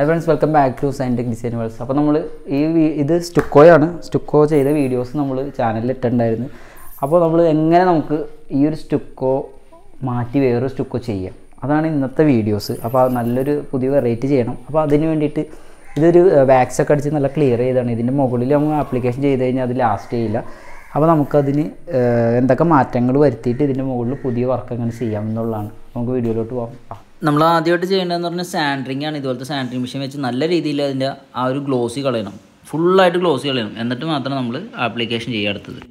High friends welcome back to scientific design worlds അപ്പോൾ നമ്മൾ ഈ വി- ഇത് സ്റ്റുക്കോയാണ് സ്റ്റുക്കോ ചെയ്ത വീഡിയോസ് നമ്മൾ ചാനലിൽ ഇട്ടിട്ടുണ്ടായിരുന്നു അപ്പോൾ നമ്മൾ എങ്ങനെ നമുക്ക് ഈ ഒരു സ്റ്റുക്കോ മാറ്റി വേറൊരു സ്റ്റുക്കോ ചെയ്യാം അതാണ് ഇന്നത്തെ വീഡിയോസ് അപ്പോൾ അത് നല്ലൊരു പുതിയ വെറൈറ്റി ചെയ്യണം അപ്പോൾ അതിന് വേണ്ടിയിട്ട് ഇതൊരു വാക്സ് ഒക്കെ അടിച്ച് നല്ല ക്ലിയർ ചെയ്താണ് ഇതിൻ്റെ മുകളിൽ നമ്മൾ ആപ്ലിക്കേഷൻ ചെയ്ത് കഴിഞ്ഞാൽ അത് ലാസ്റ്റ് ചെയ്യില്ല അപ്പോൾ നമുക്കതിന് ഏഹ്, എന്തൊക്കെ മാറ്റങ്ങൾ വരുത്തിയിട്ട് ഇതിൻ്റെ മുകളിൽ പുതിയ വർക്ക് എങ്ങനെ ചെയ്യാം എന്നുള്ളതാണ് നമുക്ക് വീഡിയോയിലോട്ട് പോകാം ആ. നമ്മൾ ആദ്യമായിട്ട് ചെയ്യേണ്ടതെന്ന് പറഞ്ഞാൽ സാൻഡറിങ് ആണ് ഇതുപോലത്തെ സാൻഡറിങ് മെഷീൻ വെച്ച് നല്ല രീതിയിൽ അതിൻ്റെ ആ ഒരു ഗ്ലോസി കളയണം ഫുള്ളായിട്ട് ഗ്ലോസി കളയണം എന്നിട്ട് മാത്രം നമ്മൾ ആപ്ലിക്കേഷൻ ചെയ്യുക അടുത്തത്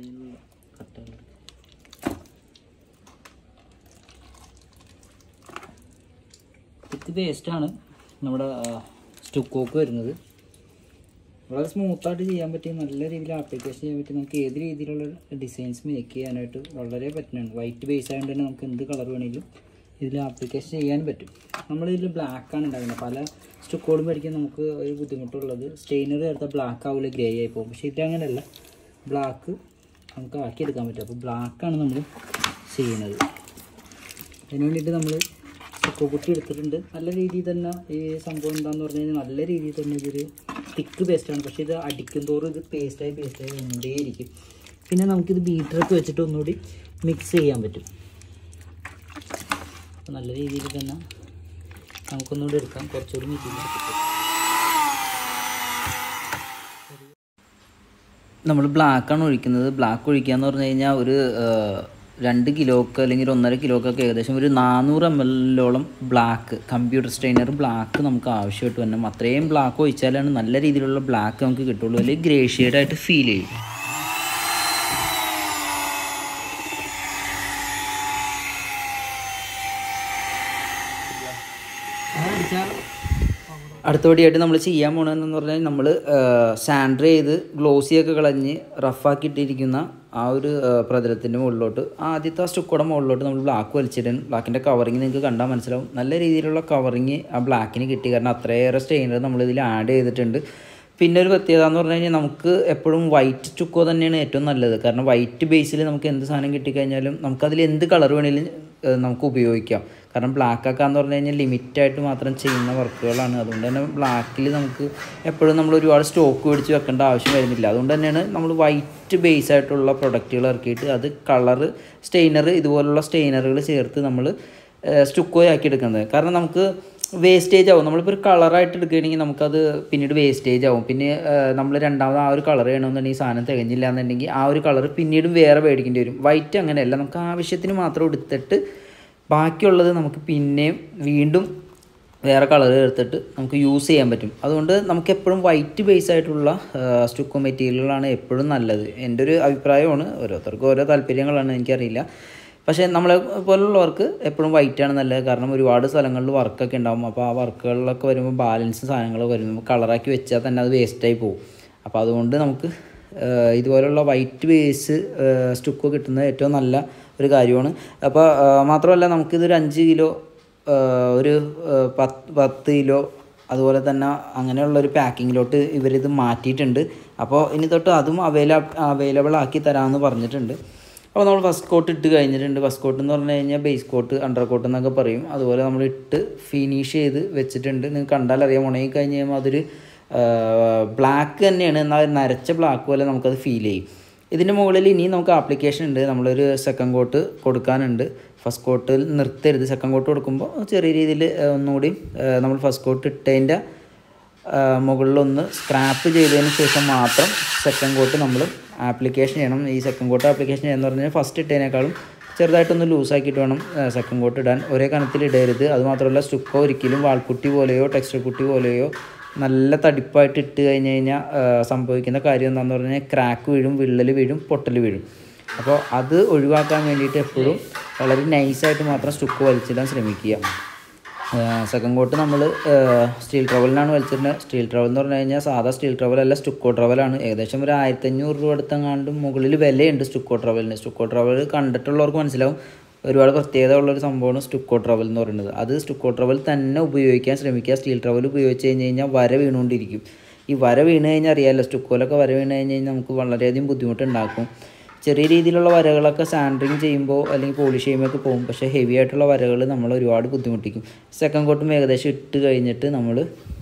ഇത് പേസ്റ്റാണ് നമ്മുടെ സ്റ്റുക്കോക്ക് വരുന്നത് വളരെ സ്മൂത്തായിട്ട് ചെയ്യാൻ പറ്റിയ നല്ല രീതിയിൽ ആപ്ലിക്കേഷൻ ചെയ്യാൻ പറ്റി നമുക്ക് ഏത് രീതിയിലുള്ള ഡിസൈൻസ് മേക്ക് ചെയ്യാനായിട്ട് വളരെ പറ്റുന്നുണ്ട് വൈറ്റ് ബേസ് ആയതുകൊണ്ട് തന്നെ നമുക്ക് എന്ത് കളർ വേണമെങ്കിലും ഇതിൽ ആപ്ലിക്കേഷൻ ചെയ്യാൻ പറ്റും നമ്മളിതിൽ ബ്ലാക്കാണ് ഉണ്ടാകുന്നത് പല സ്റ്റുക്കോളും മേടിക്കാൻ നമുക്ക് ഒരു ബുദ്ധിമുട്ടുള്ളത് സ്റ്റെയിനർ ചേർത്ത ബ്ലാക്ക് ആവില്ല ഗ്രേ ആയി പോകും പക്ഷേ ഇതങ്ങനെയല്ല ബ്ലാക്ക് നമുക്ക് ആക്കിയെടുക്കാൻ പറ്റും അപ്പോൾ ബ്ലാക്കാണ് നമ്മൾ ചെയ്യുന്നത് അതിന് വേണ്ടിയിട്ട് നമ്മൾ ചുക്കോ കുട്ടി എടുത്തിട്ടുണ്ട് നല്ല രീതിയിൽ തന്നെ ഈ സംഭവം എന്താണെന്ന് പറഞ്ഞു കഴിഞ്ഞാൽ നല്ല രീതിയിൽ തന്നെ ഇതൊരു തിക്ക് പേസ്റ്റാണ് പക്ഷേ ഇത് അടിക്കും തോറും ഇത് പേസ്റ്റായി പേസ്റ്റായി വന്നുകൊണ്ടേയിരിക്കും പിന്നെ നമുക്കിത് ബീറ്ററൊക്കെ വെച്ചിട്ട് ഒന്നുകൂടി മിക്സ് ചെയ്യാൻ പറ്റും അപ്പോൾ നല്ല രീതിയിൽ തന്നെ നമുക്കൊന്നുകൂടി എടുക്കാം കുറച്ചുകൂടി മിക്സ് ചെയ്യാൻ നമ്മൾ ബ്ലാക്കാണ് ഒഴിക്കുന്നത് ബ്ലാക്ക് ഒഴിക്കുക എന്ന് പറഞ്ഞു കഴിഞ്ഞാൽ ഒരു ആ, രണ്ട് കിലോക്ക് അല്ലെങ്കിൽ ഒരു ഒന്നര കിലോക്കൊക്കെ ഏകദേശം ഒരു നാനൂറ് എം എല്ലോളം ബ്ലാക്ക് കമ്പ്യൂട്ടർ സ്റ്റെയിനർ ബ്ലാക്ക് നമുക്ക് ആവശ്യമായിട്ട് വരണം അത്രയും ബ്ലാക്ക് ഒഴിച്ചാലാണ് നല്ല രീതിയിലുള്ള ബ്ലാക്ക് നമുക്ക് കിട്ടുള്ളൂ അല്ലെങ്കിൽ ഗ്രേ ഷെയ്ഡായിട്ട് ഫീൽ ചെയ്യും അടുത്തപടിയായിട്ട് നമ്മൾ ചെയ്യാൻ പോകണമെന്ന് പറഞ്ഞാൽ നമ്മൾ സാൻഡർ ചെയ്ത് ഗ്ലോസിയൊക്കെ കളഞ്ഞ് റഫാക്കിയിട്ടിരിക്കുന്ന ആ ഒരു പ്രതലത്തിൻ്റെ മുകളിലോട്ട് ആദ്യത്തെ ആ സ്റ്റുക്കോടെ മുകളിലോട്ട് നമ്മൾ ബ്ലാക്ക് വലിച്ചിടണം ബ്ലാക്കിൻ്റെ കവറിങ് നിങ്ങൾക്ക് കണ്ടാൽ മനസ്സിലാവും നല്ല രീതിയിലുള്ള കവറിങ് ആ ബ്ലാക്കിന് കിട്ടി കാരണം അത്രയേറെ സ്റ്റെയിനർ നമ്മളിതിൽ ആഡ് ചെയ്തിട്ടുണ്ട് പിന്നെ ഒരു പ്രത്യേകത എന്ന് പറഞ്ഞു കഴിഞ്ഞാൽ നമുക്ക് എപ്പോഴും വൈറ്റ് ചുക്കോ തന്നെയാണ് ഏറ്റവും നല്ലത് കാരണം വൈറ്റ് ബേസിൽ നമുക്ക് എന്ത് സാധനം കിട്ടിക്കഴിഞ്ഞാലും നമുക്കതിൽ എന്ത് കളർ വേണമെങ്കിലും ഏഹ്, നമുക്ക് ഉപയോഗിക്കാം കാരണം ബ്ലാക്ക് ഒക്കെ എന്ന് പറഞ്ഞു കഴിഞ്ഞാൽ ലിമിറ്റായിട്ട് മാത്രം ചെയ്യുന്ന വർക്കുകളാണ് അതുകൊണ്ട് തന്നെ ബ്ലാക്കിൽ നമുക്ക് എപ്പോഴും നമ്മൾ ഒരുപാട് സ്റ്റോക്ക് മേടിച്ച് വെക്കേണ്ട ആവശ്യം വരുന്നില്ല അതുകൊണ്ട് തന്നെയാണ് നമ്മൾ വൈറ്റ് ബേസ് ആയിട്ടുള്ള പ്രൊഡക്റ്റുകൾ ഇറക്കിയിട്ട് അത് കളറ് സ്റ്റെയിനർ ഇതുപോലുള്ള സ്റ്റെയിനറുകൾ ചേർത്ത് നമ്മൾ സ്റ്റുക്കോ ആക്കി എടുക്കുന്നത് കാരണം നമുക്ക് വേസ്റ്റേജ് ആവും നമ്മളിപ്പോൾ ഒരു കളറായിട്ട് എടുക്കുകയാണെങ്കിൽ നമുക്കത് പിന്നീട് വേസ്റ്റേജ് ആവും പിന്നെ നമ്മൾ രണ്ടാമത് ആ ഒരു കളർ ചെയ്യണമെന്നുണ്ടെങ്കിൽ ഈ സാധനം തികഞ്ഞില്ല എന്നുണ്ടെങ്കിൽ ആ ഒരു കളർ പിന്നീടും വേറെ മേടിക്കേണ്ടി വരും വൈറ്റ് അങ്ങനെയല്ല നമുക്ക് ആവശ്യത്തിന് മാത്രം എടുത്തിട്ട് ബാക്കിയുള്ളത് നമുക്ക് പിന്നെയും വീണ്ടും വേറെ കളർ ചേർത്തിട്ട് നമുക്ക് യൂസ് ചെയ്യാൻ പറ്റും അതുകൊണ്ട് നമുക്ക് എപ്പോഴും വൈറ്റ് ബേസ് ആയിട്ടുള്ള സ്റ്റുക്കോ മെറ്റീരിയലുകളാണ് എപ്പോഴും നല്ലത് എൻ്റെ ഒരു അഭിപ്രായമാണ് ഓരോരുത്തർക്കും ഓരോ താല്പര്യങ്ങളാണ് എനിക്കറിയില്ല പക്ഷേ നമ്മളെ പോലുള്ളവർക്ക് എപ്പോഴും വൈറ്റ് ആണ് നല്ലത് കാരണം ഒരുപാട് സ്ഥലങ്ങളിൽ വർക്കൊക്കെ ഉണ്ടാവും അപ്പോൾ ആ വർക്കുകളിലൊക്കെ വരുമ്പോൾ ബാലൻസ് സാധനങ്ങളൊക്കെ വരും നമുക്ക് കളറാക്കി വെച്ചാൽ തന്നെ അത് വേസ്റ്റായി പോകും അപ്പോൾ അതുകൊണ്ട് നമുക്ക് ഏഹ് ഇതുപോലുള്ള വൈറ്റ് ബേസ് സ്റ്റുക്കോ കിട്ടുന്നത് ഏറ്റവും നല്ല ഒരു കാര്യമാണ് അപ്പോൾ ഏഹ് മാത്രമല്ല നമുക്കിതൊരു അഞ്ച് കിലോ ഏഹ് ഒരു ഏഹ് പത്ത് പത്ത് കിലോ അതുപോലെ തന്നെ അങ്ങനെയുള്ള ഒരു പാക്കിങ്ങിലോട്ട് ഇവരിത് മാറ്റിയിട്ടുണ്ട് അപ്പോൾ ഇനി തൊട്ട് അതും അവൈല അവൈലബിൾ ആക്കി തരാമെന്ന് പറഞ്ഞിട്ടുണ്ട് അപ്പോൾ നമ്മൾ ഫസ്റ്റ് കോട്ട് ഇട്ട് കഴിഞ്ഞിട്ടുണ്ട് ഫസ്റ്റ് കോട്ട് എന്ന് പറഞ്ഞു കഴിഞ്ഞാൽ ബേസ് കോട്ട് അണ്ടർ കോട്ട് എന്നൊക്കെ പറയും അതുപോലെ നമ്മൾ ഇട്ട് ഫിനിഷ് ചെയ്ത് വെച്ചിട്ടുണ്ട് നിങ്ങൾക്ക് കണ്ടാൽ അറിയാം ഉണങ്ങി കഴിഞ്ഞ് കഴിയുമ്പോൾ അതൊരു ബ്ലാക്ക് തന്നെയാണ് എന്നാൽ നരച്ച ബ്ലാക്ക് പോലെ നമുക്കത് ഫീൽ ചെയ്യും ഇതിൻ്റെ മുകളിൽ ഇനി നമുക്ക് ആപ്ലിക്കേഷൻ ഉണ്ട് നമ്മളൊരു സെക്കൻഡ് കോട്ട് കൊടുക്കാനുണ്ട് ഫസ്റ്റ് കോട്ടിൽ നിർത്തരുത് സെക്കൻഡ് കോട്ട് കൊടുക്കുമ്പോൾ ചെറിയ രീതിയിൽ ഒന്നുകൂടി നമ്മൾ ഫസ്റ്റ് കോട്ട് ഇട്ടതിൻ്റെ മുകളിലൊന്ന് സ്ക്രാപ്പ് ചെയ്തതിന് ശേഷം മാത്രം സെക്കൻഡ് കോട്ട് നമ്മൾ ആപ്ലിക്കേഷൻ ചെയ്യണം ഈ സെക്കൻഡ് കോട്ട് ആപ്ലിക്കേഷൻ ചെയ്യുന്ന പറഞ്ഞാൽ ഫസ്റ്റ് ഇട്ടതിനേക്കാളും ചെറുതായിട്ടൊന്ന് ലൂസാക്കിയിട്ട് വേണം സെക്കൻഡ് കോട്ട് ഇടാൻ ഒരേ കനത്തിൽ ഇടരുത് അതുമാത്രമല്ല സ്റ്റുക്കോ ഒരിക്കലും വാൾപുട്ടി പോലെയോ ടെക്സ്റ്റർ പുട്ടി പോലെയോ നല്ല തടിപ്പായിട്ട് ഇട്ട് കഴിഞ്ഞ് കഴിഞ്ഞാൽ സംഭവിക്കുന്ന കാര്യം എന്താണെന്ന് പറഞ്ഞാൽ ക്രാക്ക് വീഴും വിള്ളൽ വീഴും പൊട്ടൽ വീഴും അപ്പോൾ അത് ഒഴിവാക്കാൻ വേണ്ടിയിട്ട് എപ്പോഴും വളരെ നൈസായിട്ട് മാത്രം സ്റ്റുക്ക് വലിച്ചിടാൻ ശ്രമിക്കുക സെക്കൻഡ് കോട്ട് നമ്മൾ സ്റ്റീൽ ട്രവലിനാണ് വലിച്ചിരുന്നത് സ്റ്റീൽ ട്രവൽ എന്ന് പറഞ്ഞു കഴിഞ്ഞാൽ സാധാ സ്റ്റീൽ ട്രവൽ അല്ല സ്റ്റുക്കോ ട്രവലാണ് ഏകദേശം ഒരു ആയിരത്തഞ്ഞൂറ് രൂപ അടുത്തെങ്ങാണ്ടും മുകളിൽ വിലയുണ്ട് സ്റ്റുക്കോ ട്രവലിന് സ്റ്റുക്കോ ട്രവൽ കണ്ടിട്ടുള്ളവർക്ക് മനസ്സിലാവും ഒരുപാട് പ്രത്യേകത ഉള്ളൊരു സംഭവമാണ് സ്റ്റുക്കോ ട്രവൽ എന്ന് പറയുന്നത് അത് സ്റ്റുക്കോ ട്രവൽ തന്നെ ഉപയോഗിക്കാൻ ശ്രമിക്കുക സ്റ്റീൽ ട്രവൽ ഉപയോഗിച്ച് കഴിഞ്ഞ് കഴിഞ്ഞാൽ വര വീണുകൊണ്ടിരിക്കും ഈ വര വീണ് കഴിഞ്ഞാൽ അറിയാമല്ലോ സ്റ്റുക്കോലൊക്കെ വര വീണ് കഴിഞ്ഞ് കഴിഞ്ഞാൽ നമുക്ക് വളരെയധികം ബുദ്ധിമുട്ടുണ്ടാക്കും ചെറിയ രീതിയിലുള്ള വരകളൊക്കെ സാൻഡറിങ് ചെയ്യുമ്പോൾ അല്ലെങ്കിൽ പോളിഷ് ചെയ്യുമ്പോൾ ഒക്കെ പോകും പക്ഷേ ഹെവി ആയിട്ടുള്ള വരകൾ നമ്മൾ ഒരുപാട് ബുദ്ധിമുട്ടിക്കും സെക്കൻഡ് കോട്ടും ഏകദേശം ഇട്ട് കഴിഞ്ഞിട്ട് നമ്മൾ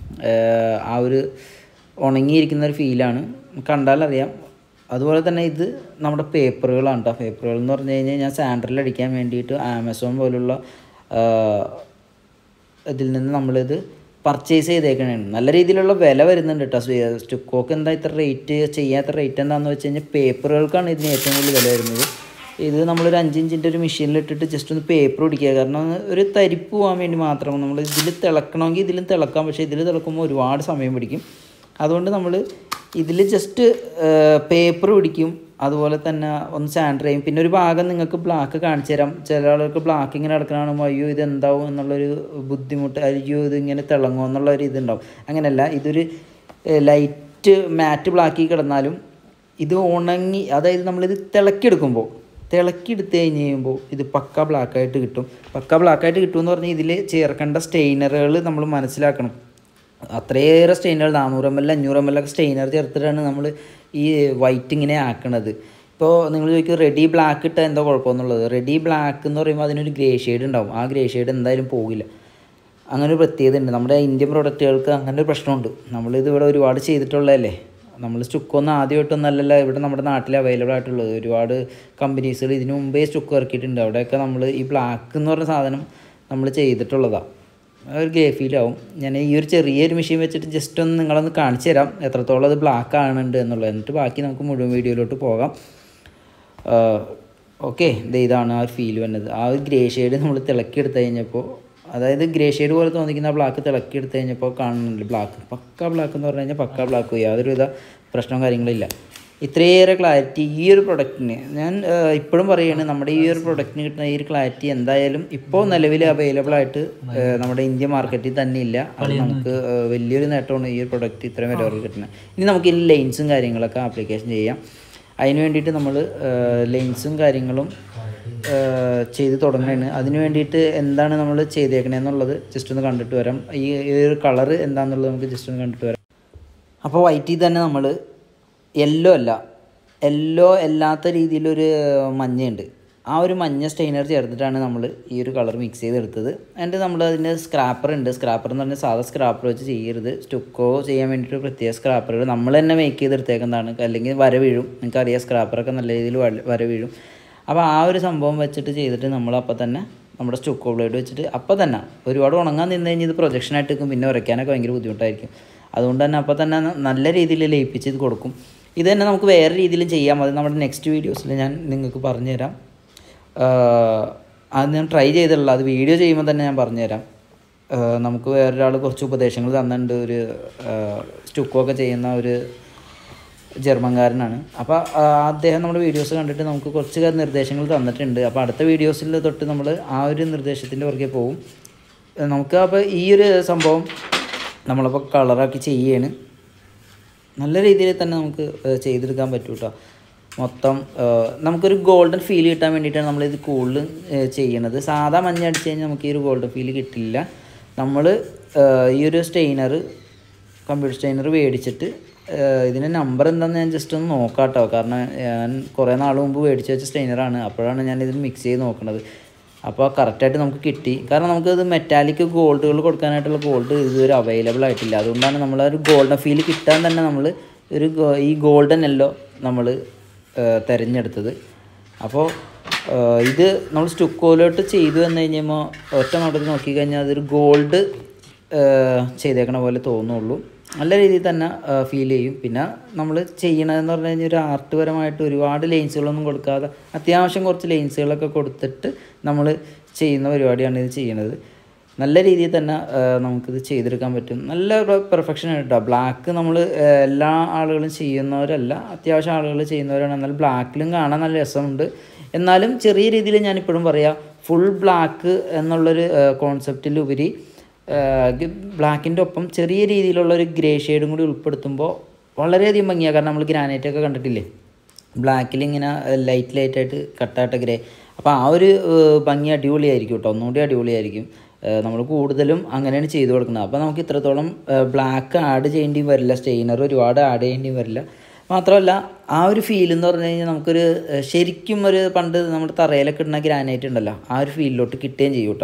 ഏഹ് ആ ഒരു ഉണങ്ങിയിരിക്കുന്ന ഒരു ഫീലാണ് കണ്ടാലറിയാം അതുപോലെ തന്നെ ഇത് നമ്മുടെ പേപ്പറുകളാണ് കേട്ടോ പേപ്പറുകൾ എന്ന് പറഞ്ഞു കഴിഞ്ഞാൽ ഞാൻ സാൻഡറിൽ അടിക്കാൻ വേണ്ടിയിട്ട് ആമസോൺ പോലുള്ള ആഹ്, ഇതിൽ നിന്ന് നമ്മളിത് പർച്ചേസ് ചെയ്തേക്കണേ നല്ല രീതിയിലുള്ള വില വരുന്നുണ്ട് കേട്ടോ സ്റ്റുക്കോക്ക് എന്താ ഇത്ര റേറ്റ് ചെയ്യാത്ത റേറ്റ് എന്താണെന്ന് വെച്ച് കഴിഞ്ഞാൽ പേപ്പറുകൾക്കാണ് ഇതിന് ഏറ്റവും കൂടുതൽ വില വരുന്നത് ഇത് നമ്മളൊരു അഞ്ചിഞ്ചിൻ്റെ ഒരു മെഷീനിൽ ഇട്ടിട്ട് ജസ്റ്റ് ഒന്ന് പേപ്പർ പിടിക്കുക കാരണം ഒരു തരിപ്പ് പോകാൻ വേണ്ടി മാത്രം നമ്മൾ ഇതിൽ തിളക്കണമെങ്കിൽ ഇതിലും തിളക്കാം പക്ഷേ ഇതിൽ തിളക്കുമ്പോൾ ഒരുപാട് സമയം പിടിക്കും അതുകൊണ്ട് നമ്മൾ ഇതിൽ ജസ്റ്റ് പേപ്പർ പിടിക്കും അതുപോലെ തന്നെ ഒന്ന് സാൻഡർ ചെയ്യും പിന്നെ ഒരു ഭാഗം നിങ്ങൾക്ക് ബ്ലാക്ക് കാണിച്ചു തരാം ചില ആളുകൾക്ക് ബ്ലാക്ക് ഇങ്ങനെ കിടക്കണമാകുമ്പോൾ അയ്യോ ഇത് എന്താവും എന്നുള്ളൊരു ബുദ്ധിമുട്ട് അയ്യോ ഇത് ഇങ്ങനെ തിളങ്ങുമോ എന്നുള്ള ഒരു ഇതുണ്ടാവും അങ്ങനെയല്ല ഇതൊരു ലൈറ്റ് മാറ്റ് ബ്ലാക്കി കിടന്നാലും ഇത് ഉണങ്ങി അതായത് നമ്മളിത് തിളക്കിയെടുക്കുമ്പോൾ തിളക്കിയെടുത്ത് കഴിഞ്ഞ് കഴിയുമ്പോൾ ഇത് പക്ക ബ്ലാക്കായിട്ട് കിട്ടും പക്ക ബ്ലാക്കായിട്ട് കിട്ടുമെന്ന് പറഞ്ഞാൽ ഇതിൽ ചേർക്കേണ്ട സ്റ്റെയിനറുകൾ നമ്മൾ മനസ്സിലാക്കണം അത്രയേറെ സ്റ്റെയിനർ നാനൂറ് എം എൽ അഞ്ഞൂറ് എം എൽ ഒക്കെ സ്റ്റെയിനർ ചേർത്തിട്ടാണ് നമ്മൾ ഈ വൈറ്റ് ഇങ്ങനെ ആക്കണത് ഇപ്പോൾ നിങ്ങൾ ചോദിക്കും റെഡി ബ്ലാക്ക് ഇട്ടാൽ എന്താ കുഴപ്പമെന്നുള്ളത് റെഡി ബ്ലാക്ക് എന്ന് പറയുമ്പോൾ അതിനൊരു ഗ്രേ ഷെയ്ഡ് ഉണ്ടാവും ആ ഗ്രേ ഷെയ്ഡ് എന്തായാലും പോകില്ല അങ്ങനെ ഒരു പ്രത്യേകത ഉണ്ട് നമ്മുടെ ഇന്ത്യൻ പ്രൊഡക്റ്റുകൾക്ക് അങ്ങനെ ഒരു പ്രശ്നമുണ്ട് നമ്മളിത് ഇവിടെ ഒരുപാട് ചെയ്തിട്ടുള്ളതല്ലേ നമ്മൾ സ്റ്റുക്കൊന്നും ആദ്യമായിട്ടൊന്നല്ലല്ല ഇവിടെ നമ്മുടെ നാട്ടിൽ അവൈലബിൾ ആയിട്ടുള്ളത് ഒരുപാട് കമ്പനീസുകൾ ഇതിനു മുമ്പേ സ്റ്റുക്ക് ഇറക്കിയിട്ടുണ്ട് അവിടെയൊക്കെ നമ്മൾ ഈ ബ്ലാക്ക് എന്ന് പറഞ്ഞ സാധനം നമ്മൾ ചെയ്തിട്ടുള്ളതാണ് ഒരു ഗ്രേ ഫീലാവും ഞാൻ ഈ ഒരു ചെറിയൊരു മെഷീൻ വെച്ചിട്ട് ജസ്റ്റ് ഒന്ന് നിങ്ങളൊന്ന് കാണിച്ചു തരാം എത്രത്തോളം അത് ബ്ലാക്ക് ആണുണ്ട് എന്നുള്ളത് എന്നിട്ട് ബാക്കി നമുക്ക് മുഴുവൻ വീഡിയോയിലോട്ട് പോകാം ഓക്കെ ഇതാണ് ആ ഒരു ഫീൽ വന്നത് ആ ഒരു ഗ്രേ ഷെയ്ഡ് നമ്മൾ തിളക്കിയെടുത്ത് കഴിഞ്ഞപ്പോൾ അതായത് ഗ്രേ ഷെയ്ഡ് പോലെ തോന്നിക്കുന്ന ആ ബ്ലാക്ക് തിളക്കിയെടുത്ത് കഴിഞ്ഞപ്പോൾ കാണുന്നുണ്ട് ബ്ലാക്ക് പക്ക ബ്ലാക്ക് എന്ന് പറഞ്ഞു കഴിഞ്ഞാൽ പക്ക ബ്ലാക്ക് യാതൊരുവിധ പ്രശ്നവും കാര്യങ്ങളില്ല ഇത്രയേറെ ക്ലാരിറ്റി ഈ ഒരു പ്രൊഡക്റ്റിന് ഞാൻ ആഹ്, ഇപ്പോഴും പറയുകയാണ് നമ്മുടെ ഈ ഒരു പ്രൊഡക്റ്റിന് കിട്ടുന്ന ഈ ഒരു ക്ലാരിറ്റി എന്തായാലും ഇപ്പോൾ നിലവിൽ അവൈലബിൾ ആയിട്ട് ആഹ്, നമ്മുടെ ഇന്ത്യൻ മാർക്കറ്റിൽ തന്നെ ഇല്ല അത് നമുക്ക് ആഹ്, വലിയൊരു നേട്ടമാണ് ഈ ഒരു പ്രൊഡക്റ്റ് ഇത്രയും വില കുറവ് കിട്ടുന്നത് ഇനി നമുക്ക് ഇതിൽ ലൈൻസും കാര്യങ്ങളൊക്കെ ആപ്ലിക്കേഷൻ ചെയ്യാം അതിന് വേണ്ടിയിട്ട് നമ്മൾ ലൈൻസും കാര്യങ്ങളും ആഹ്, ചെയ്ത് തുടങ്ങുകയാണ് അതിന് വേണ്ടിയിട്ട് എന്താണ് നമ്മൾ ചെയ്തേക്കണേന്നുള്ളത് ജസ്റ്റ് ഒന്ന് കണ്ടിട്ട് വരാം ഈ ഈ ഒരു കളറ് എന്താണെന്നുള്ളത് നമുക്ക് ജസ്റ്റ് ഒന്ന് കണ്ടിട്ട് വരാം അപ്പോൾ വൈറ്റിൽ തന്നെ നമ്മൾ യെല്ലോ അല്ല യെല്ലോ അല്ലാത്ത രീതിയിലൊരു മഞ്ഞയുണ്ട് ആ ഒരു മഞ്ഞ സ്റ്റെയിനർ ചേർത്തിട്ടാണ് നമ്മൾ ഈ ഒരു കളർ മിക്സ് ചെയ്തെടുത്തത് എന്നിട്ട് നമ്മൾ അതിൻ്റെ സ്ക്രാപ്പർ ഉണ്ട് സ്ക്രാപ്പർ എന്ന് പറഞ്ഞാൽ സാധാ സ്ക്രാപ്പർ വെച്ച് ചെയ്യരുത് സ്റ്റുക്കോ ചെയ്യാൻ വേണ്ടിയിട്ട് പ്രത്യേക സ്ക്രാപ്പറുകൾ നമ്മൾ തന്നെ മേക്ക് ചെയ്തെടുത്തേക്കുന്നതാണ് അല്ലെങ്കിൽ വര വീഴും നിങ്ങൾക്കറിയാം സ്ക്രാപ്പറൊക്കെ നല്ല രീതിയിൽ വര- വര വീഴും അപ്പോൾ ആ ഒരു സംഭവം വെച്ചിട്ട് ചെയ്തിട്ട് നമ്മൾ അപ്പോൾ തന്നെ നമ്മുടെ സ്റ്റുക്കോ ബ്ലേഡ് വെച്ചിട്ട് അപ്പോൾ തന്നെ ഒരുപാട് ഉണങ്ങാൻ നിന്ന് കഴിഞ്ഞാൽ ഇത് പ്രൊജക്ഷനായിട്ട് നിൽക്കും പിന്നെ ഉരയ്ക്കാനൊക്കെ ഭയങ്കര ബുദ്ധിമുട്ടായിരിക്കും അതുകൊണ്ട് തന്നെ അപ്പോൾ തന്നെ ന- നല്ല രീതിയിൽ ലയിപ്പിച്ച് ഇത് കൊടുക്കും ഇത് തന്നെ നമുക്ക് വേറെ രീതിയിലും ചെയ്യാം അത് നമ്മുടെ നെക്സ്റ്റ് വീഡിയോസിൽ ഞാൻ നിങ്ങൾക്ക് പറഞ്ഞുതരാം ആഹ് അത് ഞാൻ ട്രൈ ചെയ്തിട്ടുള്ള അത് വീഡിയോ ചെയ്യുമ്പോൾ തന്നെ ഞാൻ പറഞ്ഞുതരാം ആഹ് നമുക്ക് വേറൊരാൾ കുറച്ച് ഉപദേശങ്ങൾ തന്നിട്ടുണ്ട് ഒരു സ്റ്റുക്കോ ഒക്കെ ചെയ്യുന്ന ഒരു ജർമ്മൻകാരനാണ് അപ്പോൾ അദ്ദേഹം നമ്മുടെ വീഡിയോസ് കണ്ടിട്ട് നമുക്ക് കുറച്ച് നിർദ്ദേശങ്ങൾ തന്നിട്ടുണ്ട് അപ്പോൾ അടുത്ത വീഡിയോസിൽ തൊട്ട് നമ്മൾ ആ ഒരു നിർദ്ദേശത്തിൻ്റെ പുറകെ പോകും ഏഹ് നമുക്ക് അപ്പോൾ ഈ ഒരു സംഭവം നമ്മളപ്പോൾ കളറാക്കി ചെയ്യാണ് നല്ല രീതിയിൽ തന്നെ നമുക്ക് ഏഹ് ചെയ്തെടുക്കാൻ പറ്റും കേട്ടോ മൊത്തം ഏഹ് നമുക്കൊരു ഗോൾഡൻ ഫീൽ കിട്ടാൻ വേണ്ടിയിട്ടാണ് നമ്മളിത് കൂടുതൽ ചെയ്യണത് സാധാ മഞ്ഞ അടിച്ച് കഴിഞ്ഞാൽ നമുക്ക് ഈ ഒരു ഗോൾഡൻ ഫീൽ കിട്ടില്ല നമ്മൾ ഈ ഒരു സ്റ്റെയിനർ കമ്പ്യൂട്ടർ സ്റ്റെയിനർ മേടിച്ചിട്ട് ഏഹ് ഇതിൻ്റെ നമ്പർ എന്താണെന്ന് ഞാൻ ജസ്റ്റ് ഒന്ന് നോക്കാം കേട്ടോ കാരണം ഞാൻ കുറേ നാൾ മുമ്പ് മേടിച്ച് വെച്ച സ്റ്റെയിനറാണ് അപ്പോഴാണ് ഞാൻ ഇതിൽ മിക്സ് ചെയ്ത് നോക്കുന്നത് അപ്പോൾ കറക്റ്റായിട്ട് നമുക്ക് കിട്ടി കാരണം നമുക്കത് മെറ്റാലിക് ഗോൾഡുകൾ കൊടുക്കാനായിട്ടുള്ള ഗോൾഡ് ഇതുവരെ അവൈലബിൾ ആയിട്ടില്ല അതുകൊണ്ടാണ് നമ്മൾ ആ ഒരു ഗോൾഡൻ ഫീൽ കിട്ടാൻ തന്നെ നമ്മൾ ഒരു ഗോ- ഈ ഗോൾഡൻ എല്ലോ നമ്മൾ തിരഞ്ഞെടുത്തത് അപ്പോൾ ഇത് നമ്മൾ സ്റ്റുക്കോയിലോട്ട് ചെയ്തു എന്ന് കഴിഞ്ഞപ്പോൾ ഒറ്റ നോട്ടത്തിൽ നോക്കിക്കഴിഞ്ഞാൽ അതൊരു ഗോൾഡ് ചെയ്തേക്കണ പോലെ തോന്നുള്ളൂ നല്ല രീതിയിൽ തന്നെ ഫീൽ ചെയ്യും പിന്നെ നമ്മൾ ചെയ്യണതെന്ന് പറഞ്ഞു കഴിഞ്ഞാൽ ഒരു ആർട്ട് പരമായിട്ട് ഒരുപാട് ലെയിൻസുകളൊന്നും കൊടുക്കാതെ അത്യാവശ്യം കുറച്ച് ലെയിൻസുകളൊക്കെ കൊടുത്തിട്ട് നമ്മൾ ചെയ്യുന്ന പരിപാടിയാണ് ഇത് ചെയ്യണത് നല്ല രീതിയിൽ തന്നെ ആ, നമുക്കിത് ചെയ്തെടുക്കാൻ പറ്റും നല്ല പെർഫെക്ഷൻ കേട്ടോ ബ്ലാക്ക് നമ്മൾ എല്ലാ ആളുകളും ചെയ്യുന്നവരല്ല അത്യാവശ്യം ആളുകൾ ചെയ്യുന്നവരാണ് എന്നാൽ ബ്ലാക്കിലും കാണാൻ നല്ല രസമുണ്ട് എന്നാലും ചെറിയ രീതിയിൽ ഞാനിപ്പോഴും പറയാം ഫുൾ ബ്ലാക്ക് എന്നുള്ളൊരു കോൺസെപ്റ്റിലുപരി ബ്ലാക്കിൻ്റെ ഒപ്പം ചെറിയ രീതിയിലുള്ള ഒരു ഗ്രേ ഷെയ്ഡും കൂടി ഉൾപ്പെടുത്തുമ്പോൾ വളരെയധികം ഭംഗിയാണ് കാരണം നമ്മൾ ഗ്രാനൈറ്റ് ഒക്കെ കണ്ടിട്ടില്ലേ ബ്ലാക്കിൽ ഇങ്ങനെ ലൈറ്റ് ലൈറ്റായിട്ട് കട്ടായിട്ട ഗ്രേ അപ്പോൾ ആ ഒരു ഏഹ്, ഭംഗി അടിപൊളിയായിരിക്കും കേട്ടോ ഒന്നുകൂടി അടിപൊളിയായിരിക്കും നമ്മൾ കൂടുതലും അങ്ങനെയാണ് ചെയ്തു കൊടുക്കുന്നത് അപ്പോൾ നമുക്ക് ഇത്രത്തോളം ബ്ലാക്ക് ആഡ് ചെയ്യേണ്ടി വരില്ല സ്റ്റെയിനർ ഒരുപാട് ആഡ് ചെയ്യേണ്ടി വരില്ല മാത്രമല്ല ആ ഒരു ഫീൽ എന്ന് പറഞ്ഞു കഴിഞ്ഞാൽ നമുക്കൊരു ഏഹ്, ശരിക്കും ഒരു പണ്ട് നമ്മുടെ തറയിലൊക്കെ ഇടുന്ന ഗ്രാനൈറ്റ് ഉണ്ടല്ലോ ആ ഒരു ഫീലിലോട്ട് കിട്ടുകയും ചെയ്യും കേട്ടോ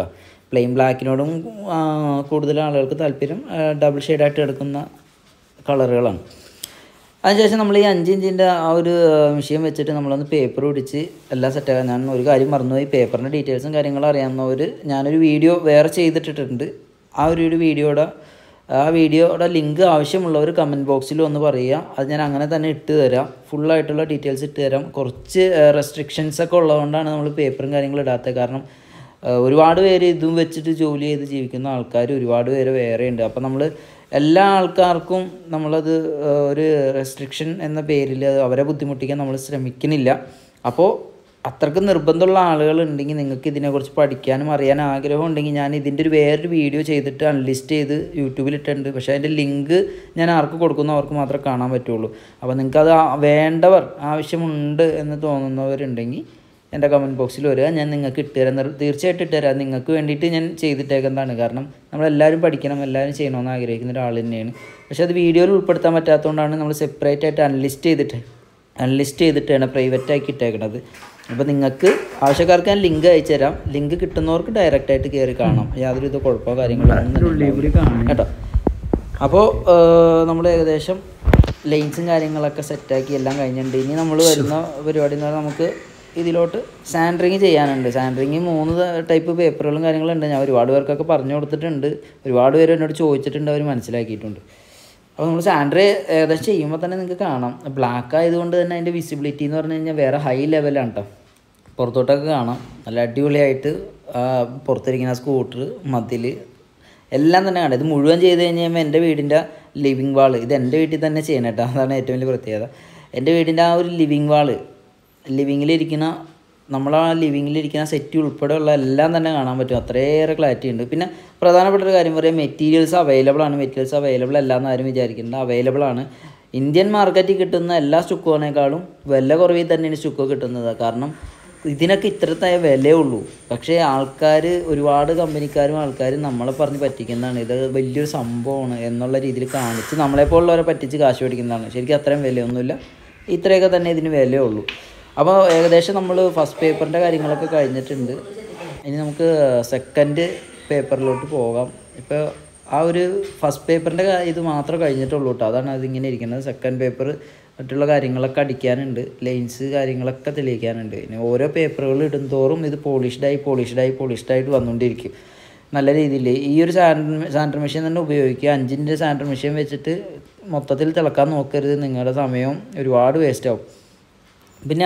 പ്ലെയിൻ ബ്ലാക്കിനോടും ആ, കൂടുതൽ ആളുകൾക്ക് താല്പര്യം ഡബിൾ ഷെയ്ഡായിട്ട് എടുക്കുന്ന കളറുകളാണ് അതിനുശേഷം നമ്മൾ ഈ അഞ്ച് ഇഞ്ചിൻ്റെ ആ ഒരു മെഷീൻ വെച്ചിട്ട് നമ്മളൊന്ന് പേപ്പർ പിടിച്ച് എല്ലാം സെറ്റാക്കാൻ ഞാൻ ഒരു കാര്യം മറന്നുപോയി പേപ്പറിൻ്റെ ഡീറ്റെയിൽസും കാര്യങ്ങളും അറിയാവുന്നവർ ഞാനൊരു വീഡിയോ വേറെ ചെയ്തിട്ടിട്ടുണ്ട് ആ ഒരു ഒരു വീഡിയോയുടെ ആ വീഡിയോയുടെ ലിങ്ക് ആവശ്യമുള്ളവർ കമൻറ്റ് ബോക്സിൽ ഒന്ന് പറയുക അത് ഞാൻ അങ്ങനെ തന്നെ ഇട്ട് തരാം ഫുള്ളായിട്ടുള്ള ഡീറ്റെയിൽസ് ഇട്ട് തരാം കുറച്ച് റെസ്ട്രിക്ഷൻസ് ഒക്കെ ഉള്ളതുകൊണ്ടാണ് നമ്മൾ പേപ്പറും കാര്യങ്ങളും ഇടാത്തത് കാരണം ഏഹ് ഒരുപാട് പേര് ഇതും വെച്ചിട്ട് ജോലി ചെയ്ത് ജീവിക്കുന്ന ആൾക്കാർ ഒരുപാട് പേര് വേറെ ഉണ്ട് അപ്പം നമ്മൾ എല്ലാ ആൾക്കാർക്കും നമ്മളത് ഏഹ് ഒരു റെസ്ട്രിക്ഷൻ എന്ന പേരിൽ അവരെ ബുദ്ധിമുട്ടിക്കാൻ നമ്മൾ ശ്രമിക്കുന്നില്ല അപ്പോൾ അത്രക്ക് നിർബന്ധമുള്ള ആളുകൾ ഉണ്ടെങ്കിൽ നിങ്ങൾക്ക് ഇതിനെക്കുറിച്ച് പഠിക്കാനും അറിയാനും ആഗ്രഹം ഉണ്ടെങ്കിൽ ഞാൻ ഇതിൻ്റെ ഒരു വേറൊരു വീഡിയോ ചെയ്തിട്ട് അൺലിസ്റ്റ് ചെയ്ത് യൂട്യൂബിൽ ഇട്ടിട്ടുണ്ട് പക്ഷേ അതിൻ്റെ ലിങ്ക് ഞാൻ ആർക്ക് കൊടുക്കുന്നു അവർക്ക് മാത്രമേ കാണാൻ പറ്റുള്ളൂ അപ്പോൾ നിങ്ങൾക്കത് ആ- വേണ്ടവർ ആവശ്യമുണ്ട് എന്ന് തോന്നുന്നവരുണ്ടെങ്കിൽ എൻ്റെ കമൻറ്റ് ബോക്സിൽ വരിക ഞാൻ നിങ്ങൾക്ക് ഇട്ടുതരാം നിർ- തീർച്ചയായിട്ടും ഇട്ടുതരാം നിങ്ങൾക്ക് വേണ്ടിയിട്ട് ഞാൻ ചെയ്തിട്ടേക്കുന്നതാണ് കാരണം നമ്മളെല്ലാവരും പഠിക്കണം എല്ലാവരും ചെയ്യണമെന്ന് ആഗ്രഹിക്കുന്ന ഒരാൾ തന്നെയാണ് പക്ഷേ അത് വീഡിയോയിൽ ഉൾപ്പെടുത്താൻ പറ്റാത്തതുകൊണ്ടാണ് നമ്മൾ സെപ്പറേറ്റ് ആയിട്ട് അൺലിസ്റ്റ് ചെയ്തിട്ട് അൺലിസ്റ്റ് ചെയ്തിട്ടാണ് പ്രൈവറ്റ് ആക്കി ഇട്ടേക്കണത് അപ്പോൾ നിങ്ങൾക്ക് ആവശ്യക്കാർക്ക് ഞാൻ ലിങ്ക് അയച്ചു തരാം ലിങ്ക് കിട്ടുന്നവർക്ക് ഡയറക്റ്റ് ആയിട്ട് കയറി കാണാം യാതൊരു ഇത് കുഴപ്പമോ കാര്യങ്ങളോ ഒന്നും ഉണ്ടാവില്ല. കേട്ടോ അപ്പോൾ നമ്മൾ ഏകദേശം ലൈൻസും കാര്യങ്ങളൊക്കെ സെറ്റാക്കി എല്ലാം കഴിഞ്ഞിട്ടുണ്ട് ഇനി നമ്മൾ വരുന്ന പരിപാടി എന്ന് പറഞ്ഞാൽ നമുക്ക് ഇതിലോട്ട് സാൻഡറിങ് ചെയ്യാനുണ്ട് സാൻഡറിങ് മൂന്ന് ടൈപ്പ് പേപ്പറുകളും കാര്യങ്ങളും ഉണ്ട് ഞാൻ ഒരുപാട് പേർക്കൊക്കെ പറഞ്ഞു കൊടുത്തിട്ടുണ്ട് ഒരുപാട് പേര് എന്നോട് ചോദിച്ചിട്ടുണ്ട് അവർ മനസ്സിലാക്കിയിട്ടുണ്ട് അപ്പോൾ നമ്മൾ സാൻഡർ ഏകദേശം ചെയ്യുമ്പോൾ തന്നെ നിങ്ങൾക്ക് കാണാം ബ്ലാക്ക് ആയതുകൊണ്ട് തന്നെ അതിൻ്റെ വിസിബിലിറ്റി എന്ന് പറഞ്ഞു കഴിഞ്ഞാൽ വേറെ ഹൈ ലെവലാണ് കേട്ടോ പുറത്തോട്ടൊക്കെ കാണാം നല്ല അടിപൊളിയായിട്ട് ആ പുറത്തിരിക്കുന്ന സ്കൂട്ടർ മതിൽ എല്ലാം തന്നെ കാണാം ഇത് മുഴുവൻ ചെയ്ത് കഴിഞ്ഞ് കഴിയുമ്പോൾ എൻ്റെ വീടിൻ്റെ ലിവിങ് വാള് ഇത് എൻ്റെ വീട്ടിൽ തന്നെ ചെയ്യണം കേട്ടോ അതാണ് ഏറ്റവും വലിയ പ്രത്യേകത എൻ്റെ വീടിൻ്റെ ആ ഒരു ലിവിങ് വാള് ലിവിങ്ങിലിരിക്കുന്ന നമ്മളാ ലിവിങ്ങിലിരിക്കുന്ന സെറ്റ് ഉൾപ്പെടെയുള്ള എല്ലാം തന്നെ കാണാൻ പറ്റും അത്രയേറെ ക്ലാരിറ്റി ഉണ്ട് പിന്നെ പ്രധാനപ്പെട്ട ഒരു കാര്യം പറയാം മെറ്റീരിയൽസ് അവൈലബിൾ ആണ് മെറ്റീരിയൽസ് അവൈലബിൾ അല്ല എന്ന് ആരും വിചാരിക്കേണ്ട അവൈലബിൾ ആണ് ഇന്ത്യൻ മാർക്കറ്റിൽ കിട്ടുന്ന എല്ലാ സ്റ്റുക്കോനേക്കാളും വില കുറവിൽ തന്നെയാണ് സ്റ്റുക്കോ കിട്ടുന്നത് കാരണം ഇതിനൊക്കെ ഇത്രത്തായ വിലയേ ഉള്ളൂ പക്ഷേ ആൾക്കാർ ഒരുപാട് കമ്പനിക്കാരും ആൾക്കാരും നമ്മളെ പറഞ്ഞ് പറ്റിക്കുന്നതാണ് ഇത് വലിയൊരു സംഭവമാണ് എന്നുള്ള രീതിയിൽ കാണിച്ച് നമ്മളെപ്പോലുള്ളവരെ പറ്റിച്ച് കാശ് മേടിക്കുന്നതാണ് ശരിക്കും അത്രയും വിലയൊന്നുമില്ല ഇത്രയൊക്കെ തന്നെ ഇതിന് വിലയുള്ളൂ അപ്പോൾ ഏകദേശം നമ്മൾ ഫസ്റ്റ് പേപ്പറിൻ്റെ കാര്യങ്ങളൊക്കെ കഴിഞ്ഞിട്ടുണ്ട് ഇനി നമുക്ക് സെക്കൻഡ് പേപ്പറിലോട്ട് പോകാം ഇപ്പോൾ ആ ഒരു ഫസ്റ്റ് പേപ്പറിൻ്റെ ഇത് മാത്രമേ കഴിഞ്ഞിട്ടുള്ളൂ കേട്ടോ അതാണ് അതിങ്ങനെ ഇരിക്കുന്നത് സെക്കൻഡ് പേപ്പർ മറ്റുള്ള കാര്യങ്ങളൊക്കെ അടിക്കാനുണ്ട് ലൈൻസ് കാര്യങ്ങളൊക്കെ തെളിയിക്കാനുണ്ട് ഇനി ഓരോ പേപ്പറുകൾ ഇടുന്തോറും ഇത് പോളിഷ്ഡായി പോളിഷ്ഡായി പോളിഷ്ഡായിട്ട് വന്നുകൊണ്ടിരിക്കും നല്ല രീതിയിൽ ഈ ഒരു സാൻഡർ സാൻഡർ മെഷീൻ തന്നെ ഉപയോഗിക്കുക അഞ്ചിൻ്റെ സാൻഡർ മെഷീൻ വെച്ചിട്ട് മൊത്തത്തിൽ തിളക്കാൻ നോക്കരുത് നിങ്ങളുടെ സമയം ഒരുപാട് വേസ്റ്റ് ആവും പിന്നെ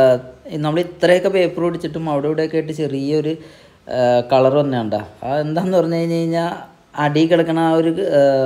നമ്മൾ ഇത്രയൊക്കെ പേപ്പർ പിടിച്ചിട്ടും അവിടെ ഇവിടെയൊക്കെ ആയിട്ട് ചെറിയൊരു കളർ വന്നേണ്ട ആ എന്താന്ന് പറഞ്ഞു കഴിഞ്ഞ് കഴിഞ്ഞാൽ അടി കിടക്കണ ആ ഒരു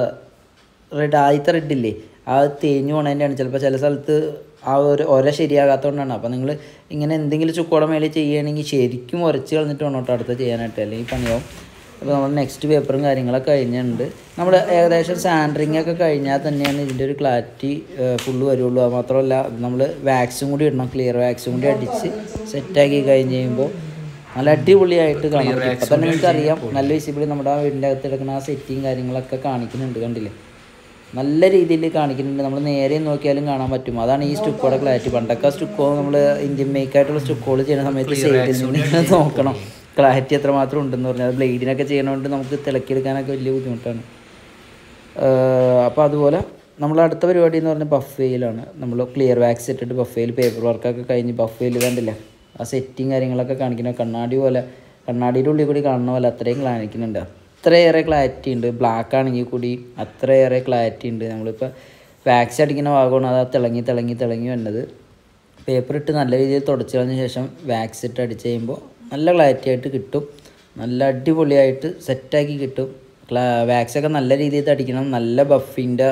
റെഡ് ആദ്യത്തെ റെഡില്ലേ ആ തേഞ്ഞു പോണതിൻ്റെയാണ് ചിലപ്പോൾ ചില സ്ഥലത്ത് ആ ഒരു ഒര ശരിയാകാത്തതുകൊണ്ടാണ് അപ്പോൾ നിങ്ങൾ ഇങ്ങനെ എന്തെങ്കിലും ചുക്കോടെ മേലെ ചെയ്യുകയാണെങ്കിൽ ശരിക്കും ഉരച്ച് കളഞ്ഞിട്ട് വേണം കേട്ടോ അടുത്ത ചെയ്യാനായിട്ട് അല്ലെങ്കിൽ പണിയാവും അപ്പോൾ നമ്മൾ നെക്സ്റ്റ് പേപ്പറും കാര്യങ്ങളൊക്കെ കഴിഞ്ഞിട്ടുണ്ട് നമ്മൾ ഏകദേശം സാൻഡറിങ് ഒക്കെ കഴിഞ്ഞാൽ തന്നെയാണ് ഇതിൻ്റെ ഒരു ക്ലാരിറ്റി ഫുള്ള് വരുള്ളൂ അത് മാത്രമല്ല നമ്മൾ വാക്സും കൂടി ഇടണം ക്ലിയർ വാക്സും കൂടി അടിച്ച് സെറ്റാക്കി കഴിഞ്ഞ് കഴിയുമ്പോൾ നല്ല അടിപൊളിയായിട്ട് കാണാം ഇപ്പം തന്നെ നിങ്ങൾക്ക് അറിയാം നല്ല വിസിബിളി നമ്മുടെ ആ വീടിൻ്റെ അകത്ത് കിടക്കുന്ന ആ സെറ്റിങ് കാര്യങ്ങളൊക്കെ കാണിക്കുന്നുണ്ട് കണ്ടില്ലേ നല്ല രീതിയിൽ കാണിക്കുന്നുണ്ട് നമ്മൾ നേരെ നോക്കിയാലും കാണാൻ പറ്റും അതാണ് ഈ സ്റ്റുക്കോടെ ക്ലാരിറ്റി പണ്ടൊക്കെ സ്റ്റുക്കോ നമ്മൾ ഇന്ത്യൻ മേക്ക് ആയിട്ടുള്ള സ്റ്റുക്കോൾ ചെയ്യുന്ന സമയത്ത് സൈഡിൽ നിന്ന് ഇങ്ങനെ നോക്കണം ക്ലാരിറ്റി എത്രമാത്രം ഉണ്ടെന്ന് പറഞ്ഞാൽ ബ്ലേഡിനൊക്കെ ചെയ്യണോണ്ട് നമുക്ക് തിളക്കിയെടുക്കാനൊക്കെ വലിയ ബുദ്ധിമുട്ടാണ് അപ്പോൾ അതുപോലെ നമ്മൾ അടുത്ത പരിപാടി എന്ന് പറഞ്ഞാൽ ബഫേയിലാണ് നമ്മൾ ക്ലിയർ വാക്സ് ഇട്ടിട്ട് ബഫേയിൽ പേപ്പർ വർക്കൊക്കെ കഴിഞ്ഞ് ബഫേയിൽ കണ്ടില്ല ആ സെറ്റിങ് കാര്യങ്ങളൊക്കെ കാണിക്കുന്ന കണ്ണാടി പോലെ കണ്ണാടിയുടെ ഉള്ളിൽ കൂടി കാണുന്ന പോലെ അത്രയും കാണിക്കുന്നുണ്ട് അത്രയേറെ ക്ലാരിറ്റി ഉണ്ട് ബ്ലാക്ക് ആണെങ്കിൽ കൂടി അത്രയേറെ ക്ലാരിറ്റി ഉണ്ട് നമ്മളിപ്പോൾ വാക്സ് അടിക്കുന്ന ഭാഗമാണ് അത് ആ തിളങ്ങി തിളങ്ങി തിളങ്ങി വന്നത് പേപ്പർ ഇട്ട് നല്ല രീതിയിൽ തുടച്ച് കളഞ്ഞ ശേഷം വാക്സ് ഇട്ട് അടിച്ച് കഴിയുമ്പോൾ നല്ല ക്ലാരിറ്റി ആയിട്ട് കിട്ടും നല്ല അടിപൊളിയായിട്ട് സെറ്റാക്കി കിട്ടും ക്ലാ വാക്സൊക്കെ നല്ല രീതിയിൽ അടിക്കണം നല്ല ബഫിൻ്റെ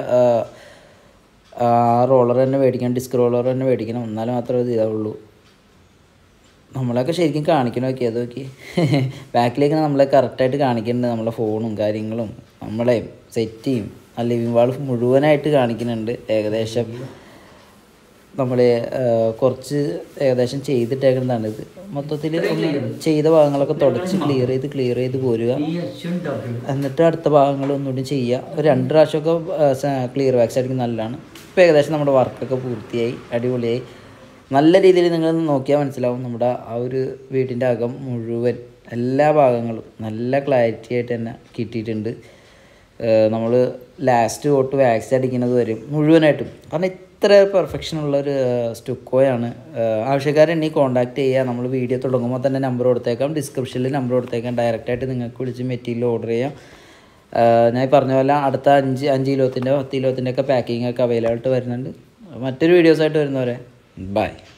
റോളർ തന്നെ മേടിക്കണം ഡിസ്ക് റോളർ തന്നെ മേടിക്കണം എന്നാൽ മാത്രമേ ഇത് ഇതാവുള്ളൂ നമ്മളൊക്കെ ശരിക്കും കാണിക്കണം നോക്കി അത് നോക്കി ബാക്കിലേക്ക് നമ്മളെ കറക്റ്റായിട്ട് കാണിക്കുന്നുണ്ട് നമ്മളെ ഫോണും കാര്യങ്ങളും നമ്മളെ സെറ്റിയും ആ ലിവിങ് വാൾ മുഴുവനായിട്ട് കാണിക്കുന്നുണ്ട് ഏകദേശം നമ്മൾ കുറച്ച് ഏകദേശം ചെയ്തിട്ടേക്കുന്നതാണ് ഇത് മൊത്തത്തിൽ ഒന്ന് ചെയ്ത ഭാഗങ്ങളൊക്കെ തുടച്ച് ക്ലിയർ ചെയ്ത് ക്ലിയർ ചെയ്ത് പോരുക എന്നിട്ട് അടുത്ത ഭാഗങ്ങൾ ഒന്നുകൂടി ചെയ്യുക ഒരു രണ്ട് പ്രാവശ്യമൊക്കെ ക്ലിയർ വാക്സ് അടിക്കുന്നത് നല്ലതാണ് ഇപ്പോൾ ഏകദേശം നമ്മുടെ വർക്കൊക്കെ പൂർത്തിയായി അടിപൊളിയായി നല്ല രീതിയിൽ നിങ്ങൾ നോക്കിയാൽ മനസ്സിലാവും നമ്മുടെ ആ ഒരു വീടിൻ്റെ അകം മുഴുവൻ എല്ലാ ഭാഗങ്ങളും നല്ല ക്ലാരിറ്റി ആയിട്ട് തന്നെ കിട്ടിയിട്ടുണ്ട് നമ്മൾ ലാസ്റ്റ് തൊട്ട് വാക്സ് അടിക്കുന്നത് വരും മുഴുവനായിട്ടും കാരണം ഇത്ര പെർഫെക്ഷൻ ഉള്ള ഒരു സ്റ്റുക്കോയാണ് ആവശ്യക്കാരുണ്ടെങ്കിൽ കോൺടാക്ട് ചെയ്യുക നമ്മൾ വീഡിയോ തുടങ്ങുമ്പോൾ തന്നെ നമ്പർ കൊടുത്തേക്കാം ഡിസ്ക്രിപ്ഷനിൽ നമ്പർ കൊടുത്തേക്കാം ഡയറക്റ്റായിട്ട് നിങ്ങൾക്ക് വിളിച്ച് മെറ്റീരിയൽ ഓർഡർ ചെയ്യാം ആഹ് ഞാൻ ഈ പറഞ്ഞ പോലെ അടുത്ത അഞ്ച് അഞ്ച് കിലോത്തിൻ്റെ പത്ത് കിലോത്തിൻ്റെ ഒക്കെ പാക്കിംഗ് ഒക്കെ അവൈലബിൾ ആയിട്ട് വരുന്നുണ്ട് മറ്റൊരു വീഡിയോസായിട്ട് വരുന്നവരെ ബൈ